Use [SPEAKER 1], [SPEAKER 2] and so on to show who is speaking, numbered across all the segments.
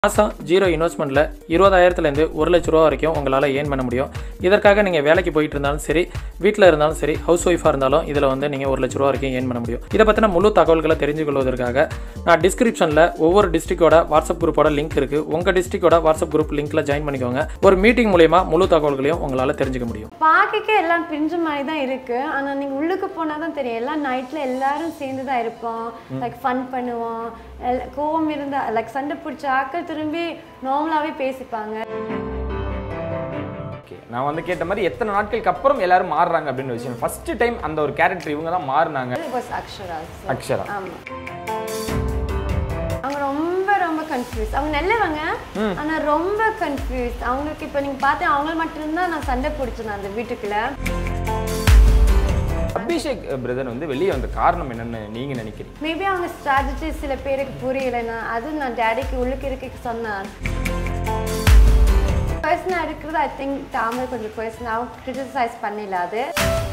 [SPEAKER 1] மாதம் ஜீரோ இன்வெஸ்ட்மெண்ட்டில் இருபதாயிரத்துலேருந்து ஒரு லட்ச ரூபா வரைக்கும் உங்களால் ஏர்ன் பண்ண முடியும் இதற்காக நீங்கள் வேலைக்கு போயிட்டு இருந்தாலும் சரி வீட்டில் இருந்தாலும் சரி ஹவுஸ் ஒய்ஃபாக இருந்தாலும் இதில் வந்து நீங்கள் ஒரு லட்ச ரூபா வரைக்கும் ஏர்ன் பண்ண முடியும் இதை பற்றின முழு தகவல்களை தெரிஞ்சு கொள்வதற்காக நான் டிஸ்கிரிப்ஷனில் ஒவ்வொரு டிஸ்ட்ரிக்டோட வாட்ஸ்அப் குரூப்போட லிங்க் இருக்குது உங்கள் டிஸ்ட்ரிக்டோட வாட்ஸ்அப் குரூப் லிங்க்கில் ஜாயின் பண்ணிக்கோங்க ஒரு மீட்டிங் மூலயமா முழு தகவல்களையும் உங்களால் தெரிஞ்சுக்க முடியும்
[SPEAKER 2] பார்க்கவே எல்லாம் பிரிஞ்ச மாதிரி தான் இருக்கு ஆனா நீங்க உள்ளுக்கு போனா தான் தெரியும் எல்லாம் நைட்ல எல்லாரும் சேர்ந்து தான் இருப்போம் லைக் ஃபன் பண்ணுவோம் எல்- கோவம் இருந்தா லைக் சண்டை பிடிச்ச ஆக்கள் திரும்பி நார்மலாவே பேசிப்பாங்க
[SPEAKER 3] ஓகே நான் வந்து கேட்ட மாதிரி எத்தனை நாட்களுக்கு அப்புறம் எல்லாரும் மாறுறாங்க அப்படின்னு விஷயம் ஃபர்ஸ்ட் டைம் அந்த ஒரு கேரக்டர் இவங்க தான் மாறினாங்க
[SPEAKER 2] It was Akshara so,
[SPEAKER 3] Akshara
[SPEAKER 2] ஆமா அவங்க ரொம்ப ரொம்ப கன்ஃபியூஸ் அவங்க நல்லவங்க ஆனா ரொம்ப கன்ஃபியூஸ் அவங்களுக்கு இப்போ நீங்க பார்த்து அவங்க மட்டும்தான் நான் சண்டை பிடிச்சேன் அந்த வீட்டுக்குள்ள
[SPEAKER 3] அபிஷேக் பிரதர் வந்து வெளியே வந்த காரணம் என்னன்னு நீங்க நினைக்கிறீங்க
[SPEAKER 2] மேபி அவங்க ஸ்ட்ராட்டஜி சில பேருக்கு புரியலைன்னா அது நான் டேடிக்கு உள்ளுக்கு இருக்க சொன்னேன் பர்சனாக இருக்கிறது ஐ திங்க் தாமல் கொஞ்சம் பர்சனாக கிரிட்டிசைஸ் பண்ணல அது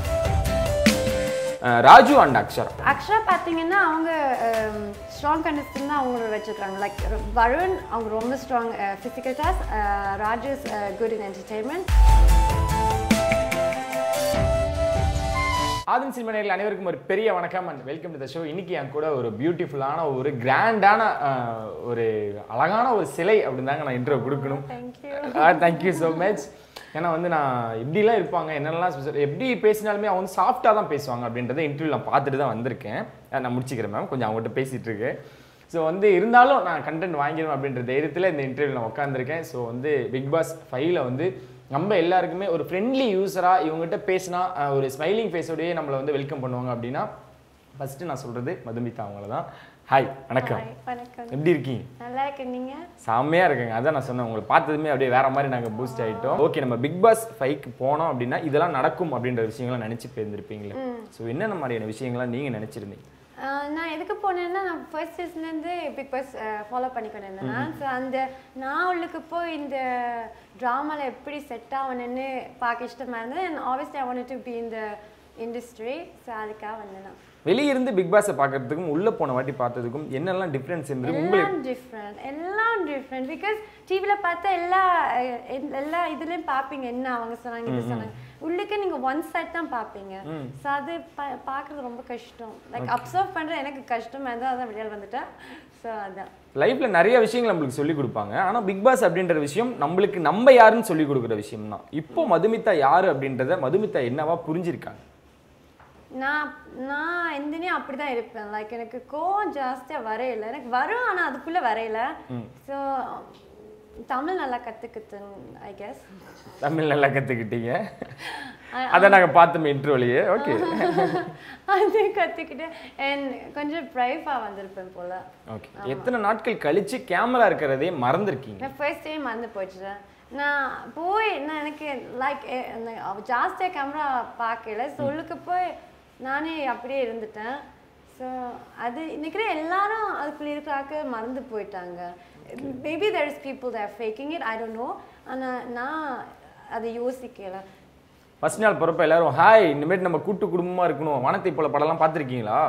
[SPEAKER 3] அஹ் ராஜு அண்ட் அக்ஷரா
[SPEAKER 2] ஆக்சுவலாக பார்த்தீங்கன்னா அவங்க ஸ்ட்ராங் கண்டஸ்டன் தான் அவங்கள வச்சுருக்காங்க லைக் வருண் அவங்க ரொம்ப strong physical task Rajesh good in entertainment
[SPEAKER 3] Aadhan cinema நேயர்கள் அனைவருக்கும் ஒரு பெரிய வணக்கம் and welcome to the show இன்னைக்கு என் கூட ஒரு பியூட்டிஃபுல்லான ஒரு கிராண்டான ஒரு அழகான ஒரு சிலை அப்படின்னு தாங்க நான் இன்ட்ரோ கொடுக்கணும்
[SPEAKER 2] தேங்க்யூ
[SPEAKER 3] தேங்க்யூ ஸோ மச் ஏன்னா வந்து நான் எப்படிலாம் இருப்பாங்க என்னென்னலாம் special- எப்படி பேசினாலுமே அவங்க வந்து சாஃப்டாக தான் பேசுவாங்க அப்படின்றத இன்டர்வியூ நான் பார்த்துட்டு தான் வந்திருக்கேன் அஹ் நான் முடிச்சுக்கிறேன் மேம் கொஞ்சம் அவங்ககிட்ட பேசிகிட்டு இருக்கேன் ஸோ வந்து இருந்தாலும் நான் கண்டென்ட் வாங்கிடுவேன் அப்படின்ற தைரியத்தில் இந்த இன்டர்வியூ நான் உட்காந்துருக்கேன் ஸோ வந்து பிக் பாஸ் ஃபைவ்ல வந்து நம்ம எல்லாருக்குமே ஒரு ஃப்ரெண்ட்லி யூஸராக இவங்ககிட்ட பேசினா அஹ், ஒரு ஸ்மைலிங் ஃபேஸோடயே நம்மளை வந்து வெல்கம் பண்ணுவாங்க அப்படின்னா ஃபஸ்ட்டு நான் சொல்கிறது மதுமிதா அவங்கள தான் ஹாய் வணக்கம்
[SPEAKER 2] வணக்கம்
[SPEAKER 3] எப்படி இருக்கீங்க
[SPEAKER 2] நல்லா இருக்கு நீங்க
[SPEAKER 3] செம்மையா இருக்குங்க அதான் நான் சொன்னேன் உங்களை பார்த்ததுமே அப்படியே வேற மாதிரி நாங்கள் பூஸ்ட் ஆயிட்டோம் ஓகே நம்ம பிக் பாஸ் ஃபைவ்க்கு போனோம் அப்படின்னா இதெல்லாம் நடக்கும் அப்படின்ற விஷயங்களை நினைச்சு போயிருந்திருப்பீங்களே ஸோ என்னென்ன மாதிரியான விஷயங்கள்லாம் நீங்க நினைச்சிருந்தீங்க
[SPEAKER 2] ஆஹ் நான் எதுக்கு போனேன்னா நான் ஃபர்ஸ்ட் சீசன்லேருந்து பிக் பாஸ் ஃபாலோ பண்ணிக்கொண்டு இருந்தேன் ஸோ அந்த நான் உள்ளுக்கு போய் இந்த ட்ராமாவில் எப்படி செட் ஆகணும்னு பார்க்க இஷ்டமாக இருந்தது and obviously I want to be இந்த இண்டஸ்ட்ரி ஸோ அதுக்காக வந்தேன் நான்
[SPEAKER 3] வெளிய இருந்து பிக் பாஸை பார்க்கறதுக்கும் உள்ள போன வாட்டி பார்த்ததுக்கும் என்னெல்லாம் டிஃப்ரென்ஸ் இருந்தது உங்களுக்கு
[SPEAKER 2] எல்லாம் டிஃப்ரெண்ட் எல்லாம் டிஃப்ரெண்ட் பிகாஸ் டிவியில் பார்த்தா எல்லா அஹ், எல்- எல்லா இதுலேயும் பார்ப்பீங்க என்ன அவங்க சொன்னாங்க இது சொன்னாங்க உள்ளுக்கு நீங்கள் ஒன் சைட் தான் பார்ப்பீங்க ஸோ அது பா பார்க்குறது ரொம்ப கஷ்டம் லைக் அப்சர்வ் பண்ணுறது எனக்கு கஷ்டமாக இருந்தால் அதான் வெளியால் வந்துட்டேன் ஸோ அதான்
[SPEAKER 3] லைஃப்ல நிறைய விஷயங்கள் நம்மளுக்கு சொல்லி கொடுப்பாங்க ஆனா பிக் பாஸ் அப்படின்ற விஷயம் நம்மளுக்கு நம்ம யாருன்னு சொல்லி கொடுக்குற விஷயம் தான் இப்போ மதுமிதா யாரு அப்படின்றத மதுமிதா என்னவா புரிஞ்சிருக்காங்க
[SPEAKER 2] நான் நான் எந்தனையும் அப்படி தான் இருப்பேன் லைக் எனக்கு கோவம் ஜாஸ்தியாக வரையில எனக்கு வரும் ஆனால் அதுக்குள்ளே வரையில ஸோ தமிழ் நல்லா கற்றுக்குது ஐ கெஸ்
[SPEAKER 3] தமிழ் நல்லா கத்துக்கிட்டீங்க அதை நாங்க பார்த்தோம் இன்ட்ரோலையே ஓகே
[SPEAKER 2] அது கற்றுக்கிட்டு அண்ட் கொஞ்சம் ப்ரைஃபாக வந்திருப்பேன் போல்
[SPEAKER 3] ஓகே எத்தனை நாட்கள் கழிச்சு கேமரா இருக்கிறதே மறந்துருக்கீங்க
[SPEAKER 2] நான் ஃபர்ஸ்ட் டைம் மறந்து போயிடுச்சேன் நான் போய் நான் எனக்கு லைக் ஜாஸ்தியாக கேமரா பார்க்கல ஸோ உள்ளுக்கு போய் நானே அப்படியே இருந்துட்டேன் ஸோ அது நினைக்கிற எல்லாரும் அதுக்குள்ள இருக்கிறாக்க மறந்து போயிட்டாங்க maybe there is people there faking it I don't know ஆனால் நான் அதை யோசிக்கல
[SPEAKER 3] ஃபர்ஸ்ட் நாள் பிறப்ப எல்லாரும் ஹாய் இனிமேட்டு நம்ம கூட்டு குடும்பமா இருக்கணும் வானத்தை போல படம்லாம் பார்த்துருக்கீங்களா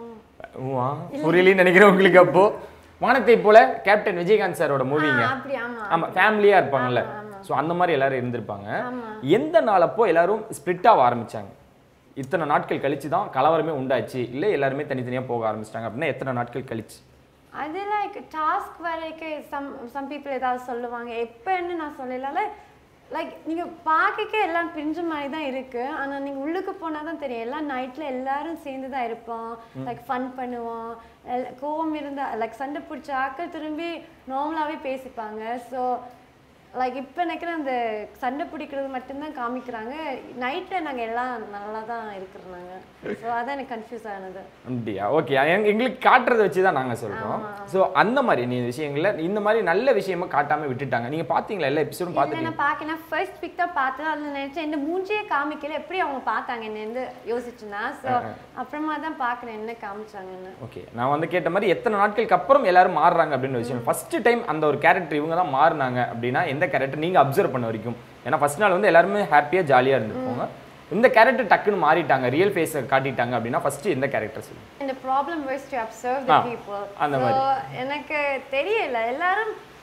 [SPEAKER 3] ஊவா புரியலன்னு நினைக்கிறேன் உங்களுக்கு அப்போ வானத்தை போல கேப்டன் விஜயகாந்த் சாரோட மூவிங்க
[SPEAKER 2] ஆ, அப்படி ஆமாம்
[SPEAKER 3] ஆமா ஃபேமிலியா இருப்பாங்கல்ல ஸோ அந்த மாதிரி எல்லாரும் இருந்திருப்பாங்க எந்த நாள் அப்போ எல்லாரும் ஸ்பிளிட் ஆக ஆரம்பிச்சாங்க இத்தனை நாட்கள் கழிச்சு தான் கலவரமே உண்டாச்சு இல்லை எல்லாருமே தனித்தனியா போக ஆரம்பிச்சிட்டாங்க அப்படின்னா எத்தனை நாட்கள் கழிச்சு
[SPEAKER 2] அது லைக் டாஸ்க் வரைக்கும் சம் சம் பீப்புள் ஏதாவது சொல்லுவாங்க எப்போன்னு நான் சொல்லல லைக் நீங்கள் பார்க்கவே எல்லாம் பிரிஞ்ச மாதிரி தான் இருக்கு ஆனால் நீங்கள் உள்ளுக்கு போனால் தான் தெரியும் எல்லாம் நைட்டில் எல்லாரும் சேர்ந்து தான் இருப்போம் லைக் ஃபன் பண்ணுவோம் எல்- கோவம் இருந்தால் லைக் சண்டை பிடிச்ச ஆக்கள் திரும்பி நார்மலாகவே பேசிப்பாங்க ஸோ லைக் இப்போ நினைக்கிறேன் அந்த சண்டை பிடிக்கிறது மட்டும்தான் காமிக்கிறாங்க நைட்டில் நாங்கள் எல்லாம் நல்லா தான் இருக்கிறோம் நாங்கள் ஸோ அதான் எனக்கு கன்ஃபியூஸ் ஆனது
[SPEAKER 3] அப்படியா ஓகே எங்களுக்கு காட்டுறதை வச்சு தான் நாங்கள் சொல்கிறோம் ஸோ அந்த மாதிரி நீ விஷயங்கள்ல இந்த மாதிரி நல்ல விஷயமா காட்டாம விட்டுட்டாங்க நீங்க பாத்தீங்களா எல்லா எபிசோடும்
[SPEAKER 2] இல்ல,
[SPEAKER 3] பார்த்துட்டீங்க
[SPEAKER 2] நான் பார்க்கணும் ஃபர்ஸ்ட் பிக் தான் பார்த்தேன் அதில் நினைச்சேன் இந்த மூஞ்சியே காமிக்கல எப்படி அவங்க பார்த்தாங்க என்ன யோசிச்சுனா ஸோ அப்புறமா தான் பார்க்குறேன் என்ன காமிச்சாங்கன்னு
[SPEAKER 3] ஓகே நான் வந்து கேட்ட மாதிரி எத்தனை நாட்களுக்கு அப்புறம் எல்லாரும் மாறுறாங்க அப்படின்னு விஷயம் ஃபர்ஸ்ட் டைம் அந்த ஒரு கேரக்டர் இவங்க தான் மாறினாங்க அப்படின்னா எந்த கேரக்டர் நீங்க அப்சர்வ் பண்ண வரைக்கும் ஏன்னா ஃபர்ஸ்ட் நாள் வந்து எல்லாருமே ஹாப்பியா ஜாலியா இருந்திருப்பாங்க இந்த கேரக்டர் டக்குன்னு மாறிட்டாங்க ரியல் ஃபேஸை காட்டிட்டாங்க அப்படின்னா ஃபர்ஸ்ட் எந்த கேரக்டர் சொல்லுங்க
[SPEAKER 2] இந்த problem was to observe the
[SPEAKER 3] ah,
[SPEAKER 2] people
[SPEAKER 3] அந்த
[SPEAKER 2] So,
[SPEAKER 3] மாதிரி.
[SPEAKER 2] எனக்கு தெரியல எல்லாரும்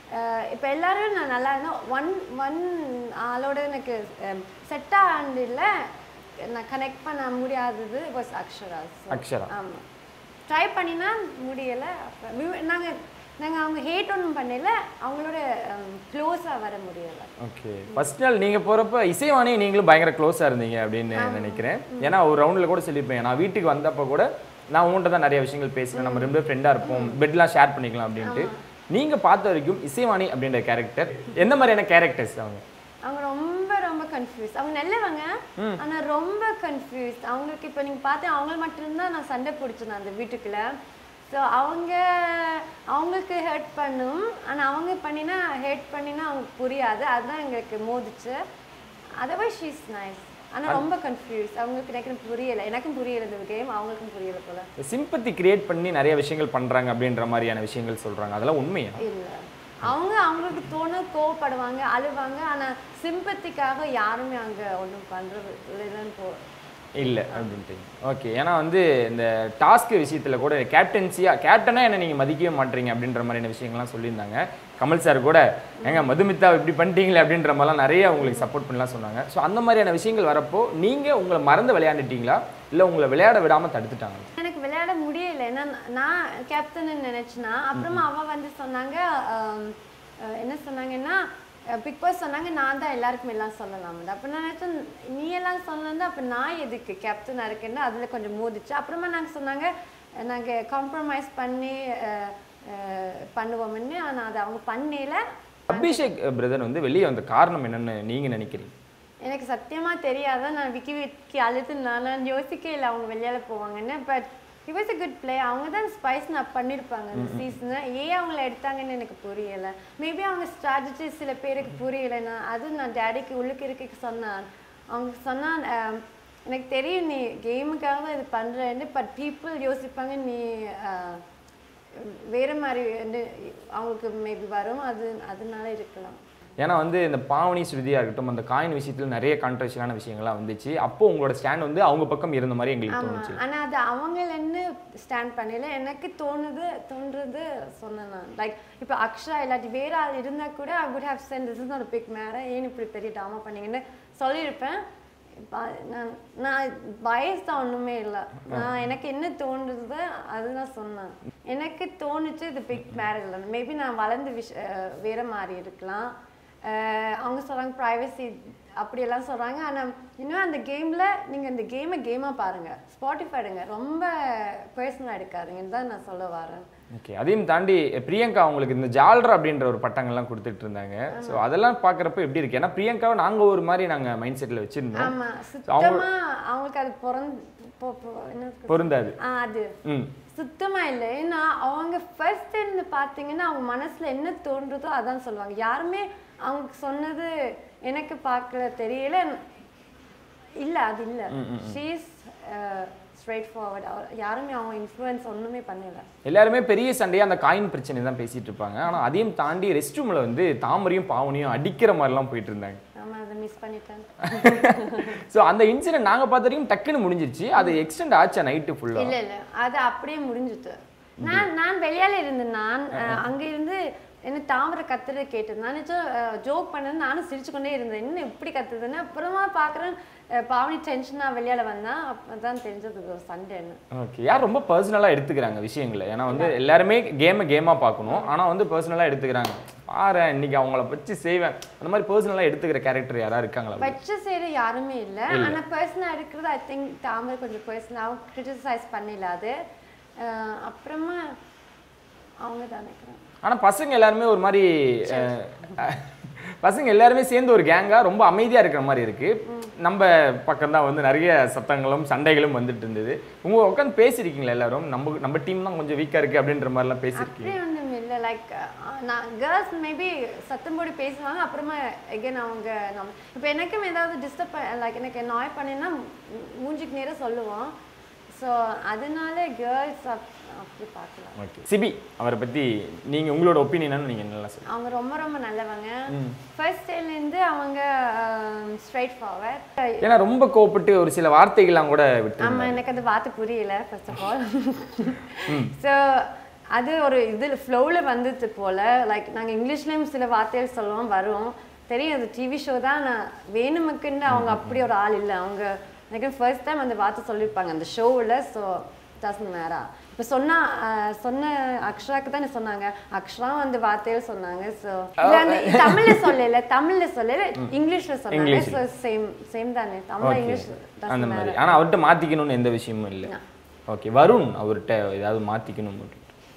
[SPEAKER 2] இப்போ எல்லாரும் நான் நல்லா இருந்தேன் ஒன் ஒன் ஆளோட எனக்கு செட் ஆண்டில் நான் கனெக்ட் பண்ண முடியாதது வாஸ் அக்ஷரா
[SPEAKER 3] அக்ஷரா.
[SPEAKER 2] ஆமாம் ட்ரை பண்ணினா முடியலை அப்போ நாங்கள் நாங்கள் அவங்க ஹேட் ஒன்றும் பண்ணல அவங்களோட க்ளோஸாக வர முடியலை
[SPEAKER 3] ஓகே ஃபர்ஸ்ட் நாள் நீங்க போறப்ப இசைவாணி நீங்களும் பயங்கர க்ளோஸா இருந்தீங்க அப்படின்னு நினைக்கிறேன் ஏன்னா ஒரு ரவுண்ட்ல கூட சொல்லியிருப்பேன் நான் வீட்டுக்கு வந்தப்ப கூட நான் உங்கள்கிட்ட தான் நிறைய விஷயங்கள் பேசுவேன் நம்ம ரெண்டு ஃப்ரெண்டா இருப்போம் பெட்லாம் ஷேர் பண்ணிக்கலாம் அப்படின்ட்டு நீங்க பார்த்த வரைக்கும் இசைவாணி அப்படின்ற கேரக்டர் எந்த மாதிரியான கேரக்டர்ஸ் அவங்க
[SPEAKER 2] அவங்க ரொம்ப ரொம்ப கன்ஃபியூஸ் அவங்க நல்லவங்க ஆனா ரொம்ப கன்ஃபியூஸ் அவங்களுக்கு இப்போ நீங்க பார்த்து அவங்க மட்டும்தான் நான் சண்டை பிடிச்சேன் அந்த வீட்டுக்குள்ள ஸோ அவங்க அவங்களுக்கு ஹர்ட் பண்ணும் ஆனா அவங்க பண்ணினா ஹேட் பண்ணினா அவங்களுக்கு புரியாது அதுதான் எங்களுக்கு மோதிச்சு அதர்வைஸ் ஷீஸ் நைஸ் ஆனா ரொம்ப கன்ஃபியூஸ் அவங்களுக்கு எனக்கு புரியல எனக்கும் புரியல இந்த கேம் அவங்களுக்கும் புரியல போல
[SPEAKER 3] சிம்பத்தி கிரியேட் பண்ணி நிறைய விஷயங்கள் பண்றாங்க அப்படின்ற மாதிரியான விஷயங்கள் சொல்றாங்க அதெல்லாம் உண்மையா
[SPEAKER 2] இல்ல அவங்க அவங்களுக்கு தோண கோவப்படுவாங்க அழுவாங்க ஆனா சிம்பத்திக்காக யாருமே அங்க ஒண்ணும் பண்றது இல்லைன்னு போ
[SPEAKER 3] இல்ல அப்படின்ட்டு ஓகே ஏன்னா வந்து இந்த டாஸ்க் விஷயத்துல கூட கேப்டன்சியா கேப்டனா என்ன நீங்க மதிக்கவே மாட்டீங்க அப்படின்ற மாதிரியான விஷயங்கள்லாம் சொல்லியிருந்தாங்க கமல் சார் கூட ஏங்க மதுமிதா இப்படி பண்ணிட்டீங்களே அப்படின்ற மாதிரிலாம் நிறைய உங்களுக்கு சப்போர்ட் பண்ணலாம் சொன்னாங்க ஸோ அந்த மாதிரியான விஷயங்கள் வரப்போ நீங்க உங்களை மறந்து விளையாண்டுட்டீங்களா இல்ல உங்களை விளையாட விடாம தடுத்துட்டாங்க
[SPEAKER 2] எனக்கு விளையாட முடியல ஏன்னா நான் கேப்டன் நினைச்சேன்னா அப்புறமா அவ வந்து சொன்னாங்க ஆம், அஹ், என்ன சொன்னாங்கன்னா பிக் பாஸ் சொன்னாங்க நான் தான் எல்லாருக்கும் எல்லாம் சொல்லலாம் அப்போ நான் நினைச்சேன் நீ எல்லாம் சொல்லலாம் அப்போ நான் எதுக்கு கேப்டனாக இருக்கேன்னு அதில் கொஞ்சம் மோதிச்சு அப்புறமா நாங்கள் சொன்னாங்க நாங்கள் காம்ப்ரமைஸ் பண்ணி அஹ், அஹ், பண்ணுவோம்னு ஆனால் அது அவங்க பண்ணல
[SPEAKER 3] அபிஷேக் பிரதர் வந்து வெளியே வந்த காரணம் என்னன்னு நீங்க நினைக்கிறீங்க
[SPEAKER 2] எனக்கு சத்தியமா தெரியாத நான் விக்கி விக்கி அழுத்து நான் நான் யோசிக்கவே இல்லை அவங்க வெளியால போவாங்கன்னு but he was a good play அவங்க தான் ஸ்பைஸ் நான் பண்ணியிருப்பாங்க இந்த சீசனை ஏன் அவங்கள எடுத்தாங்கன்னு எனக்கு புரியல மேபி அவங்க ஸ்ட்ராட்டஜி சில பேருக்கு புரியலைன்னா அது நான் டேடிக்கு உள்ளுக்கு இருக்க சொன்னான் அவங்க சொன்னான் "அஹ், எனக்கு தெரியும் நீ கேமுக்காக தான் இது பண்றேன்னு பட் பீப்புள் யோசிப்பாங்க நீ அஹ், வேற மாதிரி வந்து அவங்களுக்கு மேபி வரும் அது அதனால இருக்கலாம்
[SPEAKER 3] ஏன்னா வந்து இந்த பாவனி ஸ்ருதியா இருக்கட்டும் அந்த காயின் விஷயத்துல நிறைய கான்ட்ரவர்ஷியலான விஷயங்கள்லாம் வந்துச்சு அப்போ உங்களோட ஸ்டாண்ட் வந்து அவங்க பக்கம் இருந்த மாதிரி எங்களுக்கு
[SPEAKER 2] ஆமா
[SPEAKER 3] தோணுச்சு
[SPEAKER 2] ஆனா அது அவங்களன்னு ஸ்டாண்ட் பண்ணல எனக்கு தோணுது தோன்றது சொன்னேன் நான் லைக் இப்போ அக்ஷா இல்லாட்டி வேற ஆள் இருந்தா கூட ஐ would have said this is not a big matter ஏன் இப்படி பெரிய டாமா பண்ணீங்கன்னு சொல்லியிருப்பேன் இப்ப நான் நான் பயஸ் தான் ஒண்ணுமே இல்லை நான் எனக்கு என்ன தோணுது அதுதான் சொன்னேன் எனக்கு தோணுச்சு இது பிக் மேரேஜ் இல்லை மேபி நான் வளர்ந்து விஷ அஹ் வேற மாதிரி இருக்கலாம் அஹ் அவங்க சொல்றாங்க ப்ரைவசி அப்படியெல்லாம் சொல்றாங்க ஆனா இன்னும் அந்த கேம்ல நீங்க இந்த கேமை கேமா பாருங்க ஸ்பாட்டிஃபைடுங்க ரொம்ப பர்சனலாக எடுக்காதுங்கன்னு தான் நான் சொல்ல வரேன்
[SPEAKER 3] ஓகே அதையும் தாண்டி பிரியங்கா அவங்களுக்கு இந்த ஜால்ரா அப்படின்ற ஒரு பட்டங்கள்லாம் கொடுத்துட்டு இருந்தாங்க ஸோ அதெல்லாம் பார்க்குறப்ப எப்படி இருக்கு ஏன்னா பிரியங்காவை நாங்கள் ஒரு மாதிரி நாங்கள் மைண்ட் செட்டில் வச்சிருந்தோம்
[SPEAKER 2] ஆமா சுத்தமா அவங்களுக்கு அது பிறந்து பொ- பொ- என்ன சொல்றது?
[SPEAKER 3] பொருந்தாது
[SPEAKER 2] ஆ, அது
[SPEAKER 3] ம்
[SPEAKER 2] சுத்தமா இல்லை ஏன்னா அவங்க ஃபர்ஸ்ட் இருந்து பார்த்தீங்கன்னா அவங்க மனசுல என்ன தோன்றுதோ அதான் சொல்லுவாங்க யாருமே அவங்க சொன்னது எனக்கு பார்க்கல தெரியல இல்ல அது இல்ல ஷீஸ் ஸ்ட்ரைட் ஃபார்வர்ட் யாருமே அவங்க இன்ஃப்ளூயன்ஸ் ஒண்ணுமே பண்ணல
[SPEAKER 3] எல்லாருமே பெரிய சண்டையாக அந்த காயின் பிரச்சனை தான் பேசிட்டு இருப்பாங்க ஆனால் அதையும் தாண்டி ரெஸ்ட் ரூமில் வந்து தாமரையும் பாவனையும் அடிக்கிற மாதிரிலாம் போயிட்டு இருந்தாங்க
[SPEAKER 2] ஆமா அதை மிஸ் பண்ணிட்டேன்
[SPEAKER 3] ஸோ அந்த இன்சிடென்ட் நாங்கள் பார்த்த வரைக்கும் டக்குன்னு முடிஞ்சிருச்சு அது எக்ஸ்டெண்ட் ஆச்சா நைட்டு ஃபுல்லாக
[SPEAKER 2] இல்ல இல்ல அது அப்படியே முடிஞ்சுது நான் நான் வெளியால இருந்தேன் நான் அஹ், அங்க இருந்து என்ன தாமரை கத்துறது கேட்டது நான் ஜோக் பண்ணது நானும் சிரிச்சு கொண்டே இருந்தேன் என்ன இப்படி கத்துதுன்னு அப்புறமா பாக்குறேன் அஹ், பாவனி டென்ஷனா வெளியால வந்தா அப்பதான் தெரிஞ்சது சண்டேன்னு
[SPEAKER 3] ஓகே யார் ரொம்ப பர்சனலாக எடுத்துக்கிறாங்க விஷயங்களை ஏன்னா வந்து எல்லாருமே கேமை கேமாக பார்க்கணும் ஆனால் வந்து பர்சனலாக எடுத்துக்கிறாங்க பாரு இன்னைக்கு அவங்கள வச்சு செய்வேன் அந்த மாதிரி பர்சனலாக எடுத்துக்கிற கேரக்டர் யாரா இருக்காங்களா
[SPEAKER 2] வச்ச சைடு யாருமே இல்ல ஆனா பர்சனா இருக்கிறது ஐ திங்க் தாமரை கொஞ்சம் பர்சனல் அவங்க கிரிட்டிசைஸ் பண்ணல அது அஹ், அப்புறமா அவங்க தான் நினைக்கிறேன்
[SPEAKER 3] ஆனால் பசங்க எல்லாருமே ஒரு மாதிரி அஹ், பசங்க எல்லாருமே சேர்ந்து ஒரு கேங்கா ரொம்ப அமைதியா இருக்கிற மாதிரி இருக்கு நம்ம பக்கம் தான் வந்து நிறைய சத்தங்களும் சண்டைகளும் வந்துட்டு இருந்தது உங்க உட்காந்து பேசியிருக்கீங்களா எல்லாரும் நம்ம நம்ம டீம் தான் கொஞ்சம் வீக்கா இருக்கு அப்படின்ற மாதிரிலாம் பேசியிருக்கீங்க
[SPEAKER 2] அப்படி ஒன்றும் இல்லை லைக் நான் கேர்ள்ஸ் மேபி சத்தம் போட்டு பேசுவாங்க அப்புறமா எகைன் அவங்க நம்ம இப்போ எனக்கும் ஏதாவது டிஸ்டர்ப் லைக் எனக்கு நாய் பண்ணினா மூஞ்சிக்கு நேரம் சொல்லுவோம் ஸோ அதனால கேர்ள்ஸ் அப்படி பார்க்கலாம்
[SPEAKER 3] ஓகே சிபி அவரை பத்தி நீங்க உங்களோட ஒப்பீனியன் நீங்க நல்லா சொல்லுங்க
[SPEAKER 2] அவங்க ரொம்ப ரொம்ப நல்லவங்க ஃபர்ஸ்ட் டேலேருந்து அவங்க ஸ்ட்ரைட் ஃபார்வர்ட்
[SPEAKER 3] ஏன்னா ரொம்ப கோவப்பட்டு ஒரு சில வார்த்தைகள்லாம் கூட விட்டு
[SPEAKER 2] ஆமா எனக்கு அந்த வார்த்தை புரியல ஃபர்ஸ்ட் ஆஃப் ஆல் ஸோ அது ஒரு இதில் ஃப்ளோவில் வந்தது போல் லைக் நாங்கள் இங்கிலீஷ்லேயும் சில வார்த்தைகள் சொல்லுவோம் வரும் தெரியும் அது டிவி ஷோ தான் நான் வேணுமுக்குன்னு அவங்க அப்படி ஒரு ஆள் இல்லை அவங்க எனக்கு ஃபர்ஸ்ட் டைம் அந்த வார்த்தை சொல்லியிருப்பாங்க அந்த ஷோவில் ஸோ டசன் மேரா இப்போ சொன்னா அஹ், சொன்ன அக்ஷராக்கு தானே சொன்னாங்க அக்ஷரா அந்த வார்த்தைகள் சொன்னாங்க ஸோ தமிழ்ல சொல்லல தமிழ்ல சொல்லல இங்கிலீஷ்ல சொன்னாங்க
[SPEAKER 3] இங்கிலீஷ்ல.
[SPEAKER 2] ஸோ சேம் சேம் தானே தமிழ்
[SPEAKER 3] Okay.
[SPEAKER 2] இங்கிலீஷ்
[SPEAKER 3] அந்த
[SPEAKER 2] doesn't
[SPEAKER 3] மாதிரி
[SPEAKER 2] matter.
[SPEAKER 3] ஆனா அவர்கிட்ட மாத்திக்கணும்னு எந்த விஷயமும் இல்லை ஓகே வருண் அவர்கிட்ட ஏதாவது மாத்திக்கணும் அப்படின்னு.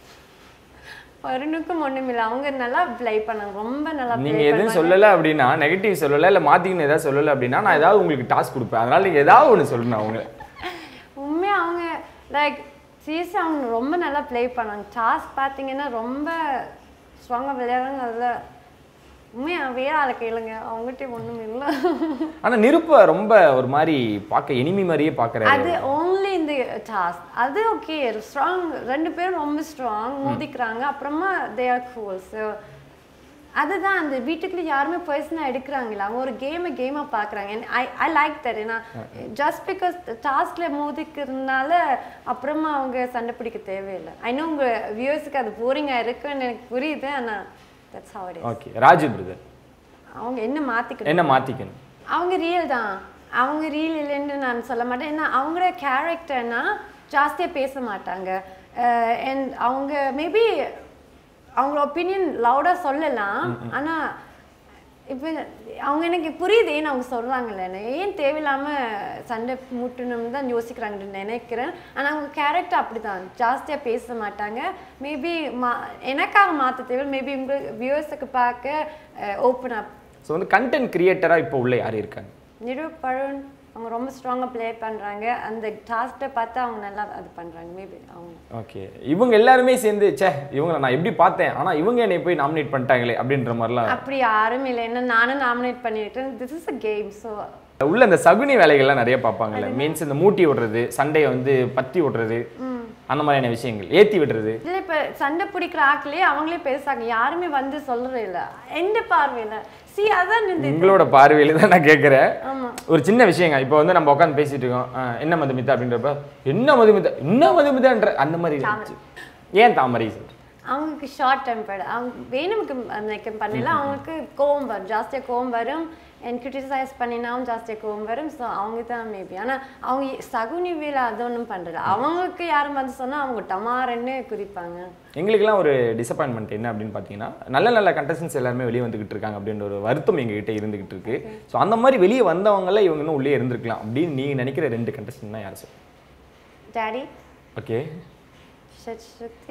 [SPEAKER 2] வருணுக்கும் ஒண்ணும் இல்லை அவங்க நல்லா ப்ளே பண்ணாங்க ரொம்ப நல்லா
[SPEAKER 3] நீங்க
[SPEAKER 2] ப்ளே
[SPEAKER 3] எதுவும்
[SPEAKER 2] பண்ணாங்க
[SPEAKER 3] சொல்லல அப்படின்னா நெகட்டிவ் சொல்லல இல்ல மாத்திக்கணும் ஏதாவது சொல்லல அப்படின்னா நான் ஏதாவது உங்களுக்கு டாஸ்க் கொடுப்பேன் அதனால நீங்க ஏதாவது ஒண்ணு சொல்லணும் அவங்க
[SPEAKER 2] உண்மையா அவங்க லைக் சீரியஸாக அவங்க ரொம்ப நல்லா ப்ளே பண்ணாங்க டாஸ்க் பார்த்தீங்கன்னா ரொம்ப ஸ்ட்ராங்காக விளையாடுறாங்க அதில் உண்மையா வேற ஆளை கேளுங்க அவங்ககிட்ட ஒண்ணும் இல்லை
[SPEAKER 3] ஆனா நிருப்ப ரொம்ப ஒரு மாதிரி பார்க்க எனிமி மாதிரியே பாக்குறாரு
[SPEAKER 2] அது ஓன்லி இந்த டாஸ்க் அது ஓகே ஸ்ட்ராங் ரெண்டு பேரும் ரொம்ப ஸ்ட்ராங் மோதிக்கிறாங்க அப்புறமா தே ஆர் கூல் ஸோ அதுதான் அந்த வீட்டுக்குள்ள யாருமே பர்சனாக எடுக்கிறாங்களா அவங்க ஒரு கேமை கேமாக பார்க்குறாங்க ஐ ஐ லைக் தட் ஏன்னா ஜஸ்ட் பிகாஸ் டாஸ்கில் மோதிக்கிறதுனால அப்புறமா அவங்க சண்டை பிடிக்க தேவையில்லை ஐ நோ உங்கள் வியூவர்ஸுக்கு அது போரிங்காக இருக்குன்னு எனக்கு புரியுது ஆனால் that's how it is
[SPEAKER 3] okay Raju brother
[SPEAKER 2] அவங்க என்ன மாற்றிக்கணும்
[SPEAKER 3] என்ன மாத்திக்கணும்
[SPEAKER 2] அவங்க ரியல் தான் அவங்க ரியல் இல்லைன்னு நான் சொல்ல மாட்டேன் ஏன்னா அவங்களோட கேரக்டர்னா ஜாஸ்தியாக பேச மாட்டாங்க அண்ட் அவங்க மேபி அவங்கள ஒப்பீனியன் லவுடாக சொல்லலாம் ஆனால் இப்போ அவங்க எனக்கு புரியுது ஏன் அவங்க சொல்கிறாங்கல்ல ஏன் தேவையில்லாமல் சண்டை முட்டணும்னு தான் யோசிக்கிறாங்கன்னு நினைக்கிறேன் ஆனால் அவங்க கேரக்டர் அப்படி தான் ஜாஸ்தியாக பேச மாட்டாங்க மேபி மா எனக்காக மாற்ற தேவை மேபி உங்கள் வியூவர்ஸுக்கு பார்க்க ஓப்பன் அப்
[SPEAKER 3] ஸோ வந்து கண்டென்ட் கிரியேட்டரா இப்போ உள்ள யார் இருக்காங்க
[SPEAKER 2] நிரு பருண் அவங்க ரொம்ப ஸ்ட்ராங்காக ப்ளே பண்ணுறாங்க அந்த டாஸ்க்கை பார்த்து அவங்க நல்லா அது பண்ணுறாங்க மேபி அவங்க
[SPEAKER 3] ஓகே இவங்க எல்லாருமே சேர்ந்து ச்சே இவங்களை நான் எப்படி பார்த்தேன் ஆனா இவங்க என்னை போய் நாமினேட் பண்ணிட்டாங்களே அப்படின்ற மாதிரிலாம்
[SPEAKER 2] அப்படி யாரும் இல்லை என்ன நானும் நாமினேட் பண்ணியிருக்கேன் this is a game so
[SPEAKER 3] உள்ள இந்த சகுனி வேலைகள்லாம் நிறைய பார்ப்பாங்கல்ல மீன்ஸ் இந்த மூட்டி விடுறது சண்டையை வந்து பத்தி விடுறது அந்த மாதிரியான விஷயங்கள் ஏத்தி விடுறது
[SPEAKER 2] இல்லை இப்போ சண்டை பிடிக்கிற ஆட்களே அவங்களே பேசுறாங்க யாருமே வந்து சொல்றது இல்லை எந்த பார்வையில் சி அதான் இந்த
[SPEAKER 3] உங்களோட பார்வையில தான் நான் கேட்குறேன்
[SPEAKER 2] ஆமா.
[SPEAKER 3] ஒரு சின்ன விஷயங்க இப்போ வந்து நம்ம உட்காந்து பேசிட்டு இருக்கோம் ஆ, என்ன மதுமிதா அப்படின்றப்ப என்ன மதுமிதா என்ன மதுமிதான்ற அந்த மாதிரி இருந்துச்சு. ஏன் தாமரை சார்
[SPEAKER 2] அவங்களுக்கு ஷார்ட் டெம்பர்டு அவங்க வேணுமுக்கு நினைக்க பண்ணல அவங்களுக்கு கோவம் வரும் ஜாஸ்தியாக கோவம் வரும் அண்ட் கிரிட்டிசைஸ் பண்ணினாவும் ஜாஸ்தியாக கோவம் வரும் ஸோ அவங்க தான் மேபி ஆனால் அவங்க சகுனி வேலை அது ஒன்றும் பண்ணுறல அவங்களுக்கு யாரும் வந்து சொன்னால் அவங்க டமாரன்னு குறிப்பாங்க
[SPEAKER 3] எங்களுக்கெல்லாம் ஒரு டிசப்பாயின்மெண்ட் என்ன அப்படின்னு பார்த்தீங்கன்னா நல்ல நல்ல கண்டஸ்டன்ஸ் எல்லாருமே வெளியே வந்துகிட்டு இருக்காங்க அப்படின்ற ஒரு வருத்தம் எங்ககிட்ட இருந்துகிட்டு இருக்கு ஸோ அந்த மாதிரி வெளியே வந்தவங்கள இவங்க இன்னும் உள்ளே இருந்திருக்கலாம் அப்படின்னு நீங்க நினைக்கிற ரெண்டு கண்டஸ்டன்ட் யார் சார்
[SPEAKER 2] டேடி
[SPEAKER 3] ஓகே
[SPEAKER 2] ஸ்ருதி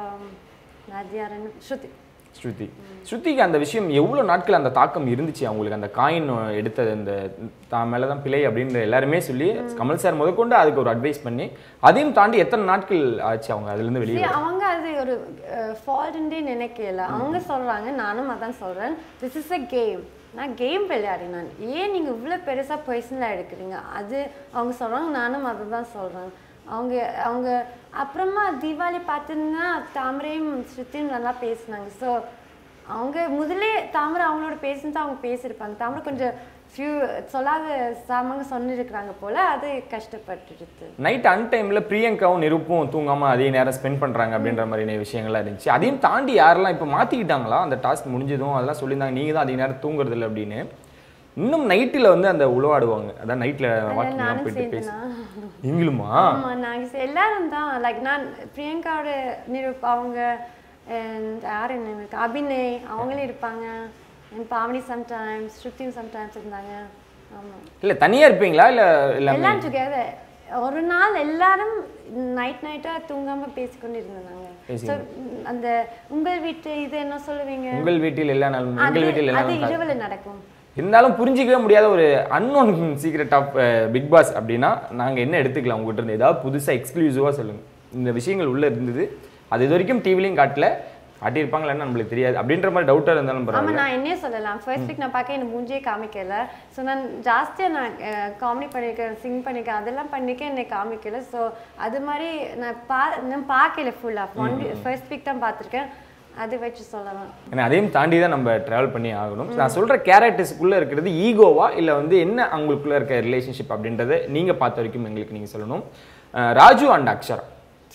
[SPEAKER 2] நதியாரன் ஸ்ருதி
[SPEAKER 3] ஸ்ருதி ஸ்ருதிக்கு அந்த விஷயம் எவ்வளோ நாட்கள் அந்த தாக்கம் இருந்துச்சு அவங்களுக்கு அந்த காயின் எடுத்தது அந்த தான் மேலே தான் பிழை அப்படின்னு எல்லாருமே சொல்லி கமல் சார் முதற்கொண்டு அதுக்கு ஒரு அட்வைஸ் பண்ணி அதையும் தாண்டி எத்தனை நாட்கள் ஆச்சு அவங்க அதுலேருந்து வெளியே
[SPEAKER 2] See, அவங்க அது ஒரு ஃபால்ட்டுன்றே நினைக்கல அவங்க சொல்றாங்க நானும் அதான் சொல்றேன் திஸ் இஸ் அ கேம் நான் கேம் விளையாடினேன் ஏன் நீங்க இவ்வளோ பெருசா பர்சனலாக எடுக்கிறீங்க அது அவங்க சொல்றாங்க நானும் அதை தான் சொல்றேன் அவங்க அவங்க அப்புறமா தீபாவளி பார்த்தீங்கன்னா தாமரையும் ஸ்ருதியும் நல்லா பேசினாங்க ஸோ அவங்க முதலே தாமரை அவங்களோட பேசினது அவங்க பேசியிருப்பாங்க தாமரை கொஞ்சம் ஃபியூ சொல்லாத சாமாங்க சொன்னிருக்கிறாங்க போல அது கஷ்டப்பட்டுடுது
[SPEAKER 3] நைட் அன் டைம்ல பிரியங்காவும் நிருப்பும் தூங்காம அதே நேரம் ஸ்பெண்ட் பண்றாங்க அப்படின்ற மாதிரியான விஷயங்கள்லாம் இருந்துச்சு அதையும் தாண்டி யாரெல்லாம் இப்போ மாத்திக்கிட்டாங்களா அந்த டாஸ்க் முடிஞ்சதும் அதெல்லாம் சொல்லியிருந்தாங்க நீங்க தான் அதிக நேரம் தூங்குறது இல்லை அப்படின்னு இன்னும் நைட்டில் வந்து அந்த உழவாடுவாங்க அதான் நைட்டில் வாக்கிங்
[SPEAKER 2] நானும்
[SPEAKER 3] போயிட்டு பேசி
[SPEAKER 2] சேர்ந்தேனா
[SPEAKER 3] நீங்களுமா
[SPEAKER 2] ஆமா நாங்க சே- எல்லாரும் தான் லைக் நான் பிரியங்காவோட நிருப் அவங்க and யார் என்ன இருக்கு அபிநய் அவங்களும் இருப்பாங்க and பாவனி சம்டைம்ஸ் ஸ்ருதியும் சம்டைம்ஸ் இருந்தாங்க ஆமா
[SPEAKER 3] இல்ல தனியா இருப்பீங்களா இல்ல எல்லாமே
[SPEAKER 2] எல்லாம் டுகெதர் ஒரு நாள் எல்லாரும் நைட் நைட்டா தூங்காம பேசிக்கொண்டு இருந்தாங்க ஸோ அந்த உங்கள் வீட்டு இது என்ன சொல்லுவீங்க
[SPEAKER 3] உங்கள் வீட்டில் எல்லா நாளும்
[SPEAKER 2] அது
[SPEAKER 3] எங்கள் வீட்டில் எல்லா
[SPEAKER 2] அது
[SPEAKER 3] நாளும்
[SPEAKER 2] இரவுல நடக்கும்
[SPEAKER 3] இருந்தாலும் புரிஞ்சிக்கவே முடியாத ஒரு unknown secret of Big Boss அப்படின்னா நாங்க என்ன எடுத்துக்கலாம் உங்ககிட்ட இருந்து ஏதாவது புதுசா எக்ஸ்க்ளூசிவா சொல்லுங்க இந்த விஷயங்கள் உள்ள இருந்தது அது இது வரைக்கும் டிவிலையும் காட்டல காட்டியிருப்பாங்களான்னு நம்மளுக்கு தெரியாது அப்படின்ற மாதிரி டவுட்டா இருந்தாலும்
[SPEAKER 2] ஆமா
[SPEAKER 3] பரவாயில்ல
[SPEAKER 2] நான் என்ன சொல்லலாம் ஃபர்ஸ்ட் வீக் நான் பார்க்க எனக்கு மூஞ்சே காமிக்கல ஸோ நான் ஜாஸ்தியா நான் காமெடி பண்ணியிருக்கேன் சிங் பண்ணியிருக்கேன் அதெல்லாம் பண்ணிக்க என்னை காமிக்கல ஸோ அது மாதிரி நான் பா நான் பார்க்கல ஃபுல்லாக ஒன் ஃபர்ஸ்ட் வீக் தான் பார்த்துருக்கேன் அது வச்சு சொல்லலாம்
[SPEAKER 3] ஏன்னா அதையும் தாண்டி தான் நம்ம ட்ராவல் பண்ணி ஆகணும் நான் சொல்ற கேரக்டர்ஸ்க்குள்ள இருக்கிறது ஈகோவா இல்ல வந்து என்ன அவங்களுக்குள்ள இருக்க ரிலேஷன்ஷிப் அப்படின்றத நீங்க பார்த்த வரைக்கும் எங்களுக்கு நீங்க சொல்லணும் அஹ் ராஜு அண்ட் அக்ஷரா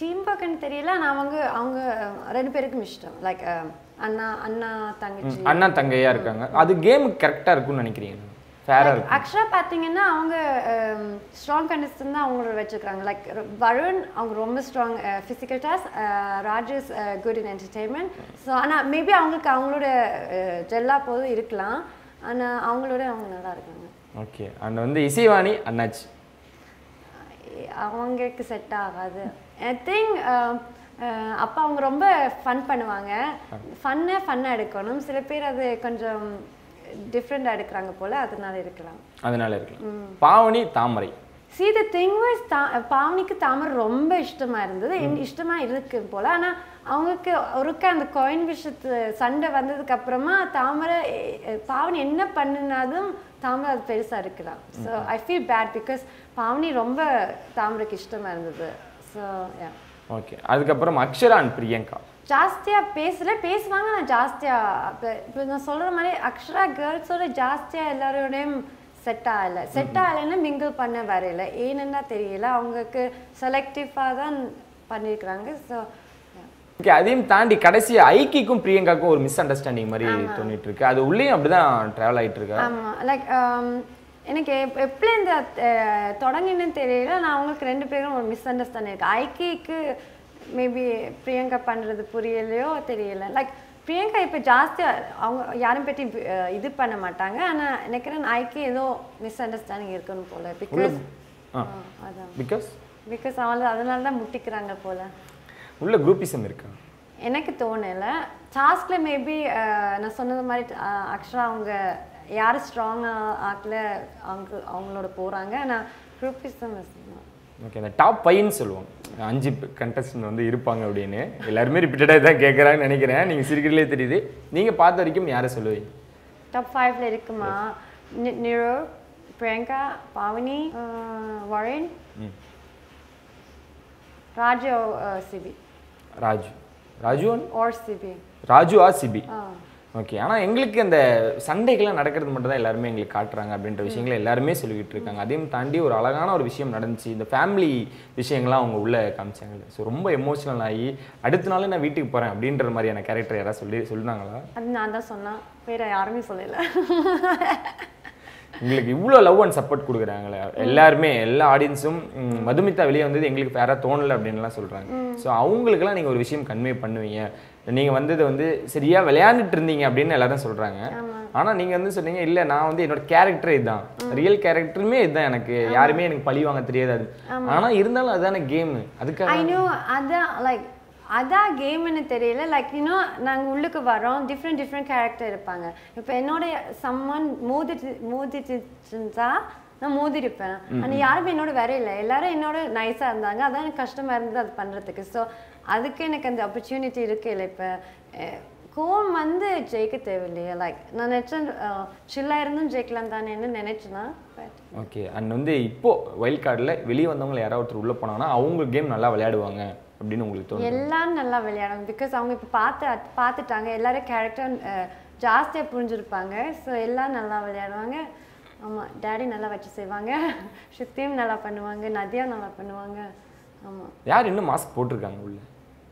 [SPEAKER 2] டீம் ஒர்க்குன்னு தெரியல ஆனால் அவங்க அவங்க ரெண்டு பேருக்கும் இஷ்டம் லைக் அண்ணா அண்ணா தங்கச்சி
[SPEAKER 3] அண்ணா தங்கையா இருக்காங்க அது கேம் கரெக்டா இருக்கும்னு நினைக்கிறீங்க ஃபேரா இருக்கும்
[SPEAKER 2] ஆக்சுவலாக பார்த்தீங்கன்னா அவங்க ஸ்ட்ராங் கண்டஸ்டன் தான் அவங்களோட வச்சுருக்காங்க லைக் வருண் அவங்க ரொம்ப strong physical task Rajesh good in entertainment so ஆனால் மேபி அவங்களுக்கு அவங்களோட ஜெல்லா போதும் இருக்கலாம் ஆனால் அவங்களோட அவங்க நல்லா இருக்காங்க
[SPEAKER 3] ஓகே அண்ட் வந்து இசைவாணி அண்ணாச்சி
[SPEAKER 2] அவங்களுக்கு செட் ஆகாது ஐ திங்க் அப்போ அவங்க ரொம்ப ஃபன் பண்ணுவாங்க ஃபன்னை ஃபன்னாக எடுக்கணும் சில பேர் அது கொஞ்சம் டிஃப்ரெண்ட்டாக எடுக்கிறாங்க போல் அதனால இருக்கலாம்
[SPEAKER 3] அதனால இருக்கலாம் பாவனி தாமரை
[SPEAKER 2] see the thing was தா பாவனிக்கு தாமரை ரொம்ப இஷ்டமா இருந்தது என் இஷ்டமா இருக்கு போல ஆனா அவங்களுக்கு ஒருக்க அந்த காயின் விஷயத்து சண்டை வந்ததுக்கு அப்புறமா தாமரை எ- எ- பாவனி என்ன பண்ணினாலும் தாமரை அது பெருசா இருக்கலாம் so I feel bad because Pavani ரொம்ப தாமரைக்கு இஷ்டமா இருந்தது ஸோ
[SPEAKER 3] ஓகே அதுக்கப்புறம் அக்ஷரா அண்ட் பிரியங்கா
[SPEAKER 2] ஜாஸ்தியா பேசல பேசுவாங்க நான் ஜாஸ்தியா இப்போ இப்போ நான் சொல்ற மாதிரி அக்ஷரா கேர்ள்ஸோட ஜாஸ்தியா எல்லாரோடையும் செட் ஆகல செட் ஆகலைன்னா மிங்கிள் பண்ண வரையில ஏன்னு தெரியல அவங்களுக்கு செலக்டிவாக தான் பண்ணியிருக்கிறாங்க ஸோ
[SPEAKER 3] ஓகே அதையும் தாண்டி கடைசி ஐக்கிக்கும் பிரியங்காக்கும் ஒரு மிஸ் அண்டர்ஸ்டாண்டிங் மாதிரி தோணிட்டு இருக்கு அது உள்ளேயும் அப்படிதான் டிராவல் ஆயிட்டு இருக்கா
[SPEAKER 2] ஆமா லைக் எனக்கு எப் எப்போ இந்த தொடங்கினு தெரியல நான் அவங்களுக்கு ரெண்டு பேரும் ஒரு மிஸ் அண்டர்ஸ்டாண்டிங் இருக்கு ஐக்கிக்கு மேபி பிரியங்கா பண்றது புரியலையோ தெரியல லைக் பிரியங்கா இப்போ ஜாஸ்தியாக அவங்க யாரும் பற்றி அஹ், இது பண்ண மாட்டாங்க ஆனால் நினைக்கிறேன் ஐக்கி ஏதோ மிஸ் அண்டர்ஸ்டாண்டிங் இருக்குன்னு போல பிகாஸ்
[SPEAKER 3] ஆ.
[SPEAKER 2] அதான்
[SPEAKER 3] பிகாஸ்
[SPEAKER 2] பிகாஸ் அவங்க அதனால தான் முட்டிக்கிறாங்க போல
[SPEAKER 3] உள்ள குரூப்பிசம் இருக்கா
[SPEAKER 2] எனக்கு தோணலை டாஸ்க்ல மேபி நான் சொன்னது மாதிரி அஹ், அக்ஷரா அவங்க யார் ஸ்ட்ராங்காக ஆக்கல அவங்க அவங்களோட போகிறாங்க ஆனால் குரூப்பிசம்
[SPEAKER 3] ஓகே அந்த டாப் ஃபைவ்னு சொல்லுவாங்க அஞ்சு கண்டஸ்டன்ட் வந்து இருப்பாங்க அப்படின்னு எல்லாருமே ரிப்பீட்டடாக தான் கேட்குறாங்கன்னு நினைக்கிறேன் நீங்கள் சிரிக்கிறதுலே தெரியுது நீங்கள் பார்த்த வரைக்கும் யாரை சொல்லுவீங்க
[SPEAKER 2] டாப் ஃபைவ்ல இருக்குமா நி- நிரோ பிரியங்கா பாவனி அஹ், வரேன் ராஜு அஹ், சிபி
[SPEAKER 3] ராஜு ராஜு and-
[SPEAKER 2] ஆர் சிபி
[SPEAKER 3] ராஜு ஆ சிபி
[SPEAKER 2] ஆ
[SPEAKER 3] ஓகே ஆனால் எங்களுக்கு அந்த சண்டைகள்லாம் நடக்கிறது மட்டும் தான் எல்லாருமே எங்களுக்கு காட்டுறாங்க அப்படின்ற விஷயங்களை எல்லாருமே சொல்லிக்கிட்டு இருக்காங்க அதையும் தாண்டி ஒரு அழகான ஒரு விஷயம் நடந்துச்சு இந்த ஃபேமிலி விஷயங்கள்லாம் அவங்க உள்ள காமிச்சாங்க ஸோ ரொம்ப எமோஷனல் ஆகி அடுத்த நாள் நான் வீட்டுக்கு போகிறேன் அப்படின்ற மாதிரியான கேரக்டர் யாராவது சொல்லி சொன்னாங்களா
[SPEAKER 2] அது நான் தான் சொன்னேன் வேற யாருமே சொல்லல
[SPEAKER 3] உங்களுக்கு இவ்வளோ லவ் அண்ட் சப்போர்ட் கொடுக்குறாங்களே எல்லாருமே எல்லா ஆடியன்ஸும் மதுமிதா வெளியே வந்தது எங்களுக்கு ஃபேராக தோணலை அப்படின்லாம் சொல்கிறாங்க ஸோ அவங்களுக்கெல்லாம் நீங்கள் ஒரு விஷயம் கன்வே பண்ணுவீங்க நீங்கள் வந்தது வந்து சரியா விளையாண்டுட்டு இருந்தீங்க அப்படின்னு எல்லாரும் சொல்கிறாங்க ஆனால் நீங்கள் வந்து சொன்னீங்க இல்லை நான் வந்து என்னோட கேரக்டர் இதுதான் ரியல் கேரக்டருமே இதுதான் எனக்கு யாருமே எனக்கு பழி வாங்க தெரியாது அது ஆனால் இருந்தாலும் அதுதானே கேமு அதுக்காக
[SPEAKER 2] ஐ நோ அதான் லைக் அதான் கேம்னு தெரியல லைக் இன்னும் நாங்கள் உள்ளுக்கு வரோம் டிஃப்ரெண்ட் டிஃப்ரெண்ட் கேரக்டர் இருப்பாங்க இப்போ என்னோட சம்மன் மோதிட்டு மோதிட்டுருந்தா நான் மோதிருப்பேன் ஆனால் யாருமே என்னோட வரையில எல்லாரும் என்னோட நைஸாக இருந்தாங்க அதான் எனக்கு கஷ்டமாக இருந்தது அது பண்ணுறதுக்கு ஸோ அதுக்கு எனக்கு அந்த ஆப்பர்ச்சுனிட்டி இருக்கு இல்லை இப்போ கோவம் வந்து ஜெயிக்க தேவையில்லையா லைக் நான் நினச்சேன் சில்லாக இருந்தும் ஜெயிக்கலாம் தானேன்னு நினைச்சேன்னா பட்
[SPEAKER 3] ஓகே அண்ட் வந்து இப்போ வைல்ட் கார்டில் வெளியே வந்தவங்க யாராவது ஒருத்தர் உள்ளே போனாங்கன்னா அவங்க கேம் நல்லா விளையாடுவாங்க அப்படின்னு உங்களுக்கு தோணும்
[SPEAKER 2] எல்லாரும் நல்லா விளையாடுவாங்க பிகாஸ் அவங்க இப்போ பார்த்து பார்த்துட்டாங்க எல்லாரும் கேரக்டர் ஜாஸ்தியாக புரிஞ்சிருப்பாங்க ஸோ எல்லாம் நல்லா விளையாடுவாங்க ஆமாம் டேடி நல்லா வச்சு செய்வாங்க ஸ்ருத்தியும் நல்லா பண்ணுவாங்க நதியா நல்லா பண்ணுவாங்க ஆமாம்
[SPEAKER 3] யார் இன்னும் மாஸ்க் போட்டிருக்காங்க உள்ள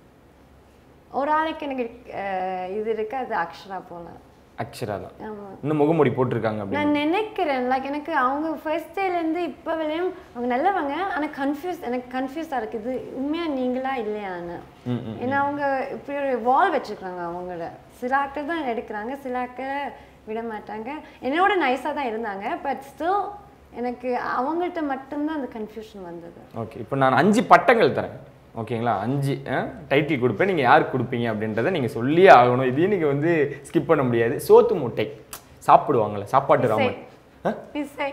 [SPEAKER 2] ஒரு ஆளுக்கு எனக்கு அஹ், இது இருக்கு அது அக்ஷரா போல
[SPEAKER 3] அக்ஷரா தான்
[SPEAKER 2] ஆமாம்
[SPEAKER 3] இன்னும் முகமூடி போட்டிருக்காங்க அப்படின்னு
[SPEAKER 2] நான் நினைக்கிறேன் லைக் எனக்கு அவங்க ஃபர்ஸ்ட் டேலேருந்து இப்போ வரையும் அவங்க நல்லவங்க ஆனால் கன்ஃபியூஸ் எனக்கு கன்ஃபியூஸாக இருக்குது உண்மையாக நீங்களா இல்லையான்னு
[SPEAKER 3] ம், ம்.
[SPEAKER 2] ஏன்னா அவங்க இப்படி ஒரு வால் வச்சுருக்காங்க அவங்கள சில ஆட்கள் தான் எடுக்கிறாங்க சில ஆட்கள் விட மாட்டாங்க என்னோட நைஸாக தான் இருந்தாங்க பட் ஸ்டில் எனக்கு அவங்கள்ட்ட மட்டும்தான் அந்த கன்ஃபியூஷன் வந்தது
[SPEAKER 3] ஓகே இப்போ நான் அஞ்சு பட்டங்கள் தரேன் ஓகேங்களா அஞ்சு டைட்டில் கொடுப்பேன் நீங்கள் யாருக்கு கொடுப்பீங்க அப்படின்றத நீங்கள் சொல்லியே ஆகணும் இதையும் நீங்கள் வந்து ஸ்கிப் பண்ண முடியாது சோத்து முட்டை சாப்பிடுவாங்கள்ல சாப்பாட்டு ராமன் ஆ?
[SPEAKER 2] இசை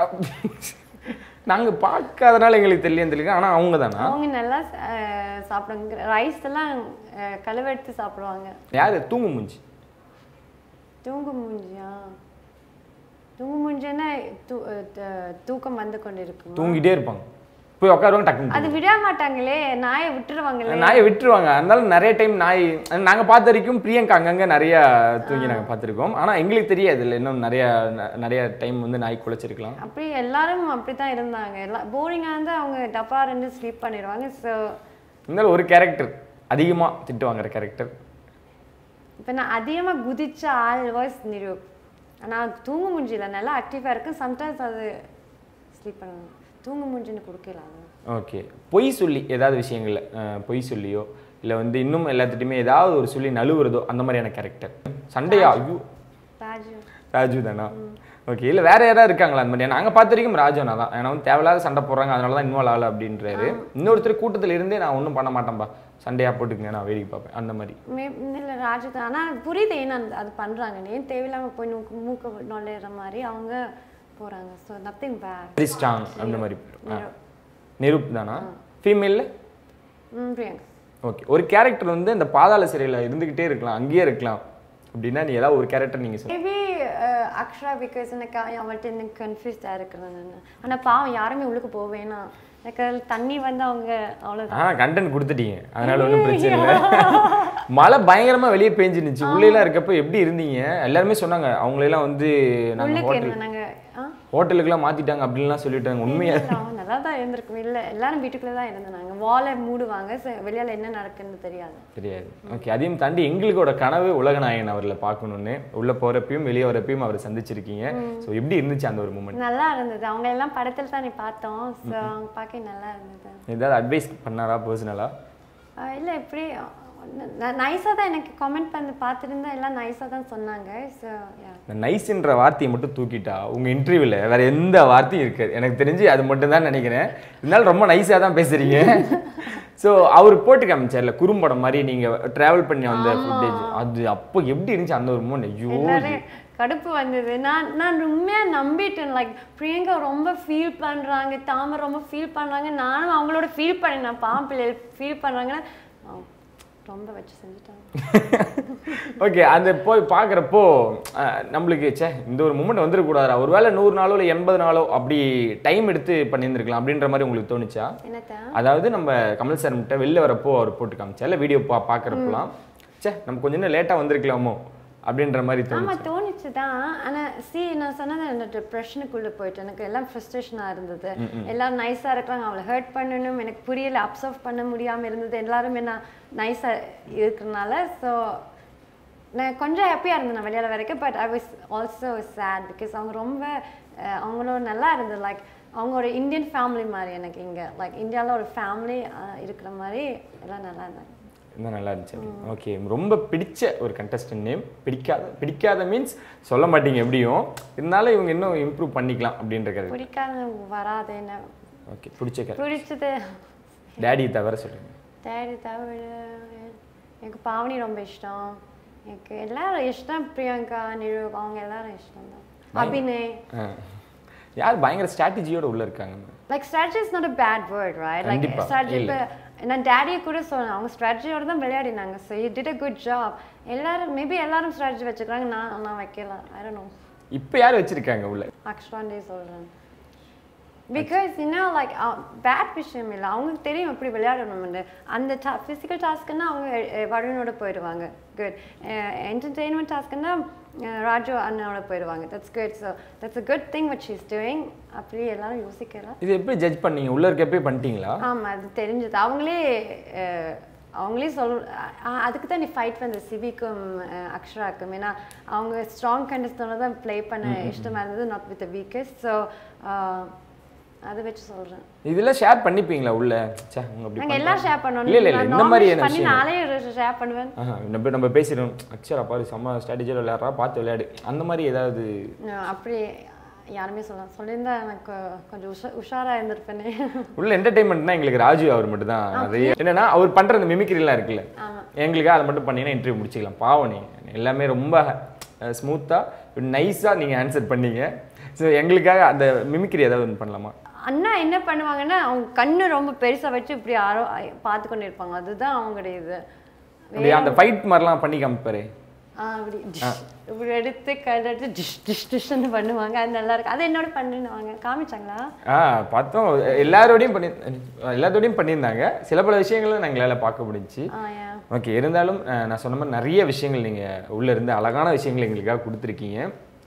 [SPEAKER 3] நாங்க பார்க்காதனால எங்களுக்கு தெரியல தெரியல ஆனால் அவங்க தானா
[SPEAKER 2] அவங்க நல்லா அஹ், சாப்பிடுவாங்க ரைஸ் எல்லாம் அஹ், கழுவெடுத்து சாப்பிடுவாங்க
[SPEAKER 3] யார் தூங்கு மூஞ்சி
[SPEAKER 2] தூங்கு மூஞ்சியா தூங்கு மூஞ்சின்னா தூ அஹ் த- தூக்கம் வந்து கொண்டு இருக்கும்
[SPEAKER 3] தூங்கிட்டே இருப்பாங்க போய் உட்காருவாங்க டக்குன்னு
[SPEAKER 2] அது விட மாட்டாங்களே நாயை விட்டுருவாங்களே
[SPEAKER 3] நாயை விட்டுருவாங்க அதனால நிறைய டைம் நாய் நாங்க பார்த்த வரைக்கும் பிரியங்கா அங்கங்க நிறைய தூங்கி நாங்க பார்த்துருக்கோம் ஆனா எங்களுக்கு தெரியாது இல்லை இன்னும் நிறைய ந- நிறைய டைம் வந்து நாய் குலைச்சிருக்கலாம்
[SPEAKER 2] அப்படி எல்லாரும் அப்படித்தான் இருந்தாங்க எல்லாம் போரிங்காக இருந்தால் அவங்க டப்பா ரெண்டு ஸ்லீப் பண்ணிடுவாங்க ஸோ
[SPEAKER 3] இருந்தாலும் ஒரு கேரக்டர் அதிகமா திட்டு வாங்குற கேரக்டர்
[SPEAKER 2] இப்போ நான் அதிகமாக குதிச்ச ஆள் வாய்ஸ் நிரூப் ஆனால் தூங்க முடியல நல்லா ஆக்டிவாக இருக்கு சம்டைம்ஸ் அது ஸ்லீப் பண்ணணும் தூங்க முடிஞ்சுன்னு கொடுக்கல அது
[SPEAKER 3] ஓகே பொய் சொல்லி ஏதாவது விஷயங்கள்ல அஹ், பொய் சொல்லியோ இல்லை வந்து இன்னும் எல்லாத்துட்டையுமே ஏதாவது ஒரு சொல்லி நழுவுறதோ அந்த மாதிரியான கேரக்டர் சண்டையா ஐயோ
[SPEAKER 2] ராஜு
[SPEAKER 3] ராஜு தானா ஓகே இல்லை வேற யாராவது இருக்காங்களா அந்த மாதிரி நாங்கள் பார்த்த வரைக்கும் ராஜுனா தான் ஏன்னா வந்து தேவையில்லாத சண்டை போடுறாங்க அதனால தான் இன்வால்வ் ஆகல அப்படின்றாரு இன்னொருத்தர் கூட்டத்தில் இருந்தே நான் ஒன்றும் பண்ண மாட்டேன்பா சண்டையா போட்டுக்கங்க நான் வேடிக்கை பார்ப்பேன் அந்த மாதிரி
[SPEAKER 2] மே இல்லை ராஜு தான் ஆனால் புரியுது ஏன்னா அந்த- அது பண்ணுறாங்க ஏன் தேவையில்லாமல் போய் மூக்கு மூக்க நுழையிற மாதிரி அவங்க போகிறாங்க so nothing bad
[SPEAKER 3] very strong அந்த மாதிரி போயிடும் ஆ. நிரூப் தானா ஃபீமேலில்
[SPEAKER 2] ம் பிரியங்கா
[SPEAKER 3] ஓகே ஒரு கேரக்டர் வந்து இந்த பாதாள சிறையில் இருந்துக்கிட்டே இருக்கலாம் அங்கேயே இருக்கலாம் அப்படின்னா நீ ஏதாவது ஒரு கேரக்டர் நீங்கள் சொல்லுங்க
[SPEAKER 2] மேபி அக்ஷரா பிகாஸ் எனக்கு அவள்கிட்ட எனக்கு கன்ஃபியூஸ்டாக இருக்கிறேன் நான் ஆனால் பாவம் யாருமே உள்ளுக்கு போவேனா எனக்கு அதுல தண்ணி வந்து அவங்க அவ்வளோ
[SPEAKER 3] ஆ கண்டென்ட் கொடுத்துட்டீங்க அதனால ஒன்றும் பிரச்சனை இல்லை மழை பயங்கரமா வெளியே பெஞ்சிருந்துச்சு உள்ளேலாம் இருக்கப்போ எப்படி இருந்தீங்க எல்லாருமே சொன்னாங்க அவங்களெல்லாம் வந்து நாங்கள்
[SPEAKER 2] உள்ளுக்கு
[SPEAKER 3] ஹோட்டல்
[SPEAKER 2] இருந்தோம் நாங்கள் ஆ
[SPEAKER 3] ஹோட்டலுக்குலாம் மாத்திட்டாங்க அப்படின்லாம் சொல்லிட்டாங்க உண்மையா
[SPEAKER 2] நல்லா தான் இருந்திருக்கும் இல்லை எல்லாரும் வீட்டுக்குள்ளே தான் இருந்தோம் நாங்கள் வாலை மூடுவாங்க ஸோ வெளியால் என்ன நடக்குன்னு தெரியாது
[SPEAKER 3] தெரியாது ஓகே அதையும் தாண்டி எங்களுக்கோட கனவு உலகநாயகன் அவர்ல பார்க்கணும்னு உள்ள போறப்பையும் வெளியே வரப்பையும் அவர் சந்திச்சிருக்கீங்க ஸோ எப்படி இருந்துச்சு அந்த ஒரு மூமெண்ட்
[SPEAKER 2] நல்லா இருந்தது அவங்க எல்லாம் படத்தில் தான் நீ பார்த்தோம் ஸோ அவங்க பார்க்க நல்லா இருந்தது
[SPEAKER 3] ஏதாவது அட்வைஸ் பண்ணாரா பர்சனலா
[SPEAKER 2] ஆஹ் இல்லை இப்படி நைஸாக தான் எனக்கு கமெண்ட் பண்ணி பார்த்துருந்தா எல்லாம் நைஸாக தான் சொன்னாங்க ஸோ யா
[SPEAKER 3] இந்த நைஸ்ன்ற வார்த்தையை மட்டும் தூக்கிட்டா உங்க இன்டர்வியூல வேற எந்த வார்த்தையும் இருக்காது எனக்கு தெரிஞ்சு அது மட்டும் தான் நினைக்கிறேன் இருந்தாலும் ரொம்ப நைஸாக தான் பேசுறீங்க ஸோ அவர் போட்டு காமிச்சார்ல குறும்படம் மாதிரி நீங்க டிராவல் பண்ணி வந்த ஃபுட்டேஜ் அது அப்போ எப்படி இருந்துச்சு அந்த ஒரு மூமெண்ட் ஐயோ
[SPEAKER 2] எல்லாரும் கடுப்பு வந்தது நான் நான் உண்மையாக நம்பிட்டேன் லைக் பிரியங்கா ரொம்ப ஃபீல் பண்ணுறாங்க தாமரை ரொம்ப ஃபீல் பண்ணுறாங்க நானும் அவங்களோட ஃபீல் பண்ணேன் நான் பாவம் பிள்ளைகள் ஃபீல் பண்ணுறாங்கன்னா ரொம்ப வச்சு செஞ்சுட்டாங்க
[SPEAKER 3] ஓகே அந்த போய் பார்க்குறப்போ நம்மளுக்கு ச்சே இந்த ஒரு மூமெண்ட் வந்துடக்கூடாதா ஒருவேளை நூறு நாளோ இல்லை எண்பது நாளோ அப்படி டைம் எடுத்து பண்ணியிருந்திருக்கலாம் அப்படின்ற மாதிரி உங்களுக்கு தோணுச்சா
[SPEAKER 2] என்னத்த
[SPEAKER 3] அதாவது நம்ம கமல் சார் கிட்ட வெளில வரப்போ அவர் போட்டு காமிச்சா இல்லை வீடியோ பா பார்க்குறப்பலாம் ச்சே நம்ம கொஞ்சம் இன்னும் லேட்டாக வந்திருக்கலாமோ அப்படின்ற மாதிரி தோணுச்சு
[SPEAKER 2] ஆமா தோணுச்சு தான் ஆனா சி நான் சொன்னது அந்த டிப்ரெஷனுக்குள்ள போயிட்டு எனக்கு எல்லாம் ஃப்ரஸ்ட்ரேஷனாக இருந்தது எல்லாரும் நைஸா இருக்கிறாங்க அவளை ஹர்ட் பண்ணணும் எனக்கு புரியல அப்சர்வ் பண்ண முடியாம இருந்தது எல்லாரும் என்ன நைஸா இருக்கிறனால ஸோ நான் கொஞ்சம் ஹாப்பியாக இருந்தேன் நான் வெளியால வரைக்கும் but I was also sad because அவங்க ரொம்ப அஹ், அவங்களோட நல்லா இருந்தது லைக் அவங்க ஒரு இந்தியன் ஃபேமிலி மாதிரி எனக்கு இங்கே லைக் இந்தியாவில் ஒரு ஃபேமிலி இருக்கிற மாதிரி எல்லாம் நல்லா இருந்தாங்க
[SPEAKER 3] இன்னும் நல்லா இருந்துச்சு ஓகே ரொம்ப பிடிச்ச ஒரு கண்டஸ்டன்ட் நேம் பிடிக்காத பிடிக்காத மீன்ஸ் சொல்ல மாட்டீங்க எப்படியும் இருந்தாலும் இவங்க இன்னும் இம்ப்ரூவ் பண்ணிக்கலாம் அப்படின்ற கருத்து
[SPEAKER 2] பிடிக்காத வராது என்ன
[SPEAKER 3] ஓகே பிடிச்ச கருத்து
[SPEAKER 2] பிடிச்சது
[SPEAKER 3] டேடி தவிர சொல்லுங்க
[SPEAKER 2] டேடி தவிர எனக்கு பாவனி ரொம்ப இஷ்டம் எனக்கு எல்லாரும் இஷ்டம் பிரியங்கா நிரு அவங்க எல்லாரும் இஷ்டம் தான் அபிநய்
[SPEAKER 3] ஆ. யார் பயங்கர ஸ்ட்ராட்டஜியோட உள்ள இருக்காங்க
[SPEAKER 2] like strategy is not a bad word right like
[SPEAKER 3] கண்டிப்பா,
[SPEAKER 2] strategy
[SPEAKER 3] இல்ல.
[SPEAKER 2] இப்போ நான் டேடியை கூட சொன்னேன் அவங்க ஸ்ட்ராட்டஜியோட தான் விளையாடினாங்க so you did a good job எல்லாரும் மேபி எல்லாரும் ஸ்ட்ராட்டஜி வச்சுக்கிறாங்க நான் நான் வைக்கல ஐ don't know
[SPEAKER 3] இப்போ யார் வச்சிருக்காங்க உள்ள
[SPEAKER 2] அக்ஷ்வாண்டே சொல்கிறேன் பிகாஸ் இன்னும் லைக் பேட் விஷயம் இல்லை அவங்களுக்கு தெரியும் எப்படி விளையாடணும்னு அந்த டா ஃபிசிக்கல் டாஸ்க்குன்னா அவங்க அஹ், வருணோட போயிடுவாங்க குட் என்டர்டெயின்மெண்ட் டாஸ்க்குன்னா ராஜு அண்ணனோட போயிடுவாங்க that's good so that's a good thing which is doing அப்படி எல்லாரும் யோசிக்கலாம்
[SPEAKER 3] இது எப்படி ஜட்ஜ் பண்ணீங்க உள்ள இருக்கப்பே பண்ணிட்டீங்களா
[SPEAKER 2] ஆமாம் அது தெரிஞ்சது அவங்களே அஹ், அவங்களே சொல் அ- அதுக்கு தான் நீ ஃபைட் பண்ண சிவிக்கும் அஹ், அக்ஷராக்கும் ஏன்னா அவங்க ஸ்ட்ராங் கண்டஸ்டோட தான் ப்ளே பண்ண இஷ்டமாக இருந்தது நாட் வித் வீக்கஸ்ட் ஸோ அதை வச்சு சொல்கிறேன்
[SPEAKER 3] இதெல்லாம் ஷேர் பண்ணிப்பீங்களா உள்ள ச்சே அவங்க அப்படி
[SPEAKER 2] நாங்கள் எல்லாம் ஷேர் பண்ணோம்
[SPEAKER 3] இல்ல, இல்ல, இல்ல,
[SPEAKER 2] நான்
[SPEAKER 3] இந்த மாதிரி
[SPEAKER 2] non-veg
[SPEAKER 3] என்ன
[SPEAKER 2] பண்ணி
[SPEAKER 3] விஷயம்?
[SPEAKER 2] நானே ஷேர் பண்ணுவேன்
[SPEAKER 3] ஆஹா, நம்ம நம்ம பேசிடுவோம் அக்ஷரா பாரு செம்ம ஸ்ட்ராட்டஜியில் விளையாடுறா பார்த்து விளையாடு அந்த மாதிரி ஏதாவது
[SPEAKER 2] அஹ், அப்படி யாருமே சொல்லலாம் சொல்லியிருந்தா எனக்கு கொஞ்சம் உஷா உஷாராக இருந்திருப்பேனே
[SPEAKER 3] உள்ள என்டர்டைன்மெண்ட்னா எங்களுக்கு ராஜு அவர் மட்டும் தான் அது என்னன்னா அவர் பண்ற அந்த மிமிக்ரிலாம் இருக்குல்ல எங்களுக்கு அதை மட்டும் பண்ணீங்கன்னா இன்டர்வியூ முடிச்சுக்கலாம் பாவம் நீங்க எல்லாமே ரொம்ப ஸ்மூத்தா நைஸா நீங்க ஆன்சர் பண்ணீங்க ஸோ எங்களுக்காக அந்த மிமிக்ரி ஏதாவது ஒன்று பண்ணலாமா
[SPEAKER 2] அண்ணா என்ன பண்ணுவாங்கன்னா அவங்க கண்ணு ரொம்ப பெருசா வச்சு இப்படி யாரோ பார்த்து கொண்டு இருப்பாங்க அதுதான் அவங்களுடைய இது
[SPEAKER 3] அப்படி அந்த ஃபைட் மாதிரிலாம் பண்ணி காமிப்பாரு
[SPEAKER 2] ஆ, அப்படி டிஷ் இப்படி எடுத்து கையில் எடுத்து டிஷ் டிஷ் டிஷ்னு பண்ணுவாங்க அது நல்லா இருக்கு அது என்னோட பண்ணுவாங்க காமிச்சாங்களா
[SPEAKER 3] ஆ பார்த்தோம் எல்லாரோடையும் பண்ணி எல்லாத்தோடையும் பண்ணியிருந்தாங்க சில பல விஷயங்களும் எங்களால் பார்க்க முடிஞ்சுச்சு
[SPEAKER 2] ஆ யா
[SPEAKER 3] ஓகே இருந்தாலும் அஹ், நான் சொன்ன மாதிரி நிறைய விஷயங்கள் நீங்கள் உள்ளே இருந்து அழகான விஷயங்கள் எங்களுக்காக கொடுத்துருக்கீங்க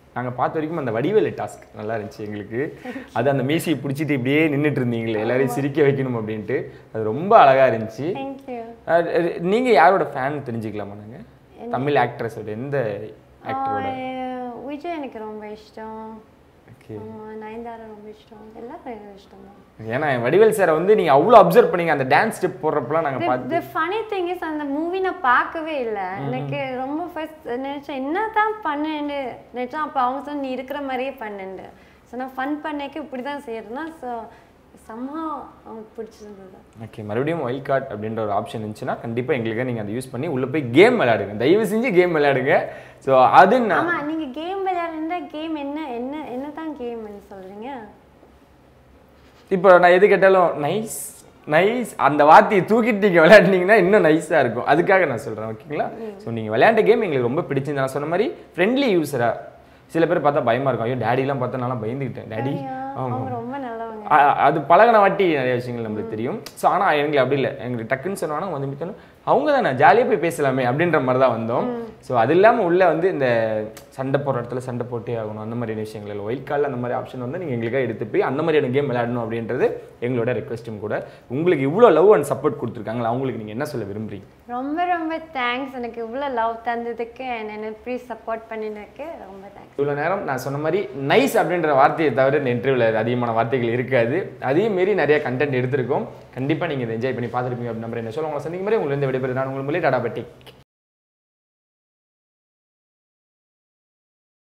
[SPEAKER 3] நாங்கள் பார்த்த வரைக்கும் அந்த வடிவேலு டாஸ்க் நல்லா இருந்துச்சு எங்களுக்கு அது அந்த மீசியை பிடிச்சிட்டு இப்படியே நின்றுட்டு இருந்தீங்களே எல்லாரையும் சிரிக்க வைக்கணும் அப்படின்ட்டு அது ரொம்ப அழகா இருந்துச்சு
[SPEAKER 2] தேங்க்யூ
[SPEAKER 3] அஹ் அஹ் நீங்க யாரோட ஃபேன் தெரிஞ்சுக்கலாமா நாங்க தமிழ் ஆக்ட்ரஸோட எந்த ஆக்டரோட
[SPEAKER 2] விஜய் எனக்கு ரொம்ப இஷ்டம்
[SPEAKER 3] ஓகே
[SPEAKER 2] ஆமா, நயன்தாரா ரொம்ப இஷ்டம் எல்லாரும் எனக்கு இஷ்டம் தான்
[SPEAKER 3] ஏன்னா வடிவேல் சாரை வந்து நீங்க அவ்வளோ அப்சர்வ் பண்ணீங்க அந்த டான்ஸ் ஸ்டெப் போடுறப்பலாம் நாங்க பார்த்து
[SPEAKER 2] தி ஃபனி திங் இஸ் அந்த மூவி நான் பார்க்கவே இல்லை எனக்கு ரொம்ப ஃபர்ஸ்ட் நினைச்சேன் என்ன தான் பண்ணுன்னு நினைச்சேன் அப்போ அவங்க சொன்ன நீ இருக்கிற மாதிரியே பண்ணுண்டு ஸோ நான் ஃபன் பண்ணேக்கு இப்படி தான் செய்யறேன்னா ஸோ சம்ஹா அவங்களுக்கு பிடிச்சிருந்தது
[SPEAKER 3] ஓகே மறுபடியும் ஒயில் கார்ட் அப்படின்ற ஒரு ஆப்ஷன் இருந்துச்சுன்னா கண்டிப்பா எங்களுக்கு நீங்க அதை யூஸ் பண்ணி உள்ள போய் கேம் விளையாடுங்க தயவு செஞ்சு கேம் விளையாடுங்க ஸோ அது நான்
[SPEAKER 2] ஆமா நீங்க கேம் விளையாடுற கேம் என்ன என்ன என்ன தான் கேம்னு சொல்றீங்க
[SPEAKER 3] இப்போ நான் எது கேட்டாலும் நைஸ் நைஸ் அந்த வார்த்தையை தூக்கிட்டு நீங்கள் விளையாடுனீங்கன்னா இன்னும் நைஸாக இருக்கும் அதுக்காக நான் சொல்கிறேன் ஓகேங்களா ஸோ நீங்கள் விளையாண்ட கேம் எங்களுக்கு ரொம்ப பிடிச்சிருந்து நான் சொன்ன மாதிரி ஃப்ரெண்ட்லி யூஸரா சில பேர் பார்த்தா பயமா இருக்கும் ஐயோ டேடிலாம் பார்த்தா நான் பயந்துக்கிட்டேன் டேடி
[SPEAKER 2] அவங்க ரொம்ப நல்லவங்க
[SPEAKER 3] அ- அது பழகின வாட்டி நிறைய விஷயங்கள் நம்மளுக்கு தெரியும் ஸோ ஆனால் எங்களுக்கு அப்படி இல்லை எங்களுக்கு டக்குன்னு சொன்னாங்கன்னா வந்து மித்தனும் அவங்க தானே ஜாலியாக போய் பேசலாமே அப்படின்ற மாதிரி தான் வந்தோம் ஸோ அது இல்லாமல் உள்ள வந்து இந்த சண்டை போடுற இடத்துல சண்டை போட்டே ஆகணும் அந்த மாதிரியான விஷயங்கள் இல்லை ஒயில் கால் அந்த மாதிரி ஆப்ஷன் வந்து நீங்கள் எங்களுக்காக எடுத்து போய் அந்த மாதிரியான கேம் விளையாடணும் அப்படின்றது எங்களோட ரெக்வஸ்ட்டும் கூட உங்களுக்கு இவ்வளோ லவ் அண்ட் சப்போர்ட் கொடுத்துருக்காங்களா அவங்களுக்கு நீங்கள் என்ன சொல்ல விரும்புறீங்க
[SPEAKER 2] ரொம்ப ரொம்ப தேங்க்ஸ் எனக்கு இவ்வளோ லவ் தந்ததுக்கு and என்னை இப்படி சப்போர்ட் பண்ணினதுக்கு ரொம்ப தேங்க்ஸ்
[SPEAKER 3] இவ்வளோ நேரம் நான் சொன்ன மாதிரி நைஸ் அப்படின்ற வார்த்தையை தவிர இந்த இன்டர்வியூவில் அதிகமான வார்த்தைகள் இருக்காது அதையும் மீறி நிறைய கண்டென்ட் எடுத்திருக்கோம் கண்டிப்பாக நீங்கள் இதை என்ஜாய் பண்ணி பார்த்துருப்பீங்க அப்படின்னு நம்புறேன் என்ன சொல்ல உங்களை சந்திக்கும் மாதிரி உங்களுக்கு விடைபெறுது நான் உங்கள் மொழி டாடா பட்டி